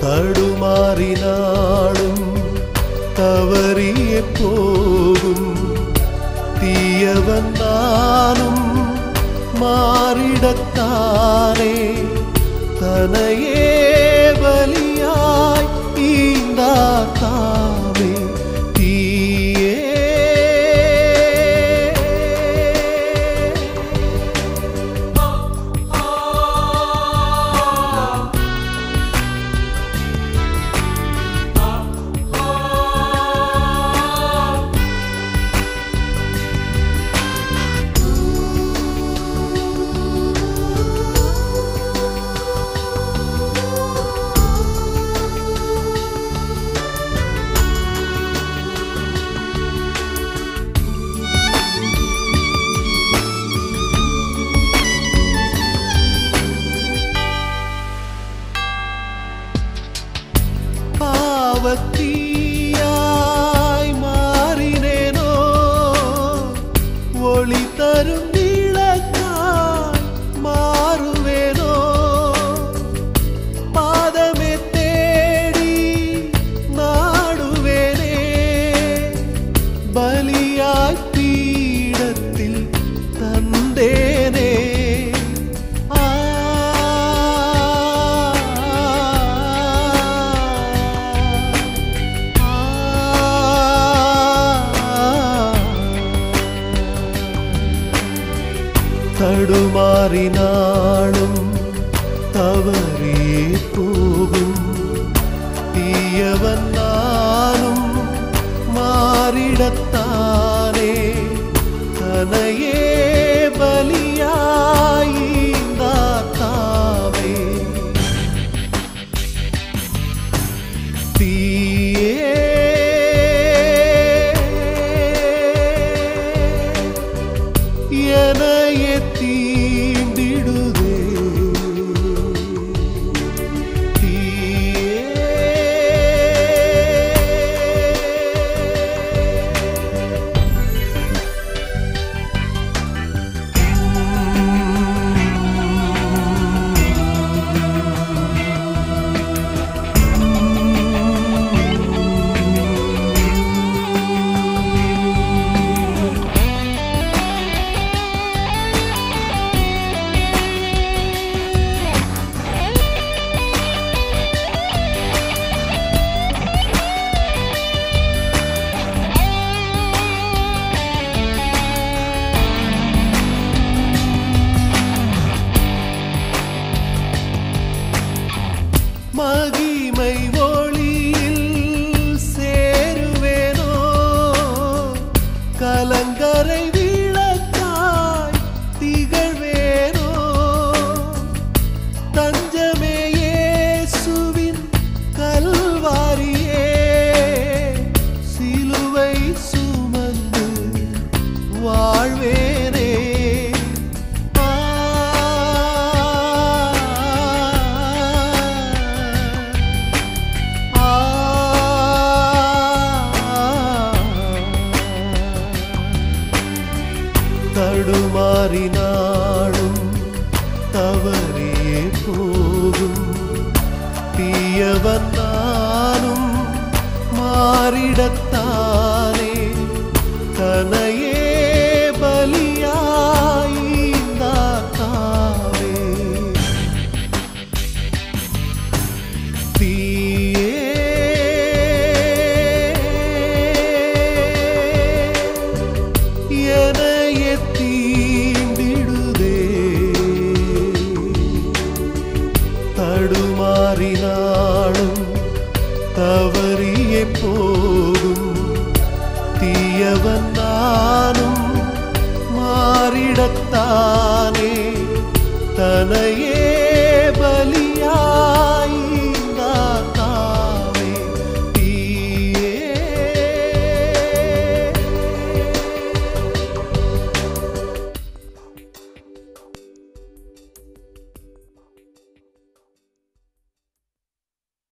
தடுமாறினாலும் தவறியே போகும் தீயவன் நானும் மாறிடத்தானே தனையே பலியாய் ஈந்தாத்தாவே தீயே பாவத்தீயாய் மாறினேனோ ஒளி தரும் விளக்காய் மாறுவேனோ பாதமே தேடி நாடுவேனே பலியாய் பீடத்தில் தந்தேனே ஆ தடுமாறினாலும் தவறியே போகும் தீயவன் நானும் மாறிடத்தானே தனையே பலியாயிந்தாத்தாவே தீயே எனைய தீண்டிடுதே தீயே மகிமை ஒளியில் சேருவேனோ கலங்கரை விளக்காய் திகழ்வேனோ தஞ்சமே இயேசுவின் கல்வாரியே சிலுவை சுமந்து வாழ்வேனே ஆ தடுமாறினாலும் தவறியே போகும் தீயவன் நானும் மாறிடத்தானே தனையே பலியாயிந்தாத்தாவே தீயே எனைய தீண்டிடுதே தடுமாறினாலும் தவறியே போகும் தீயவன் நானும் மாறிடத்தான்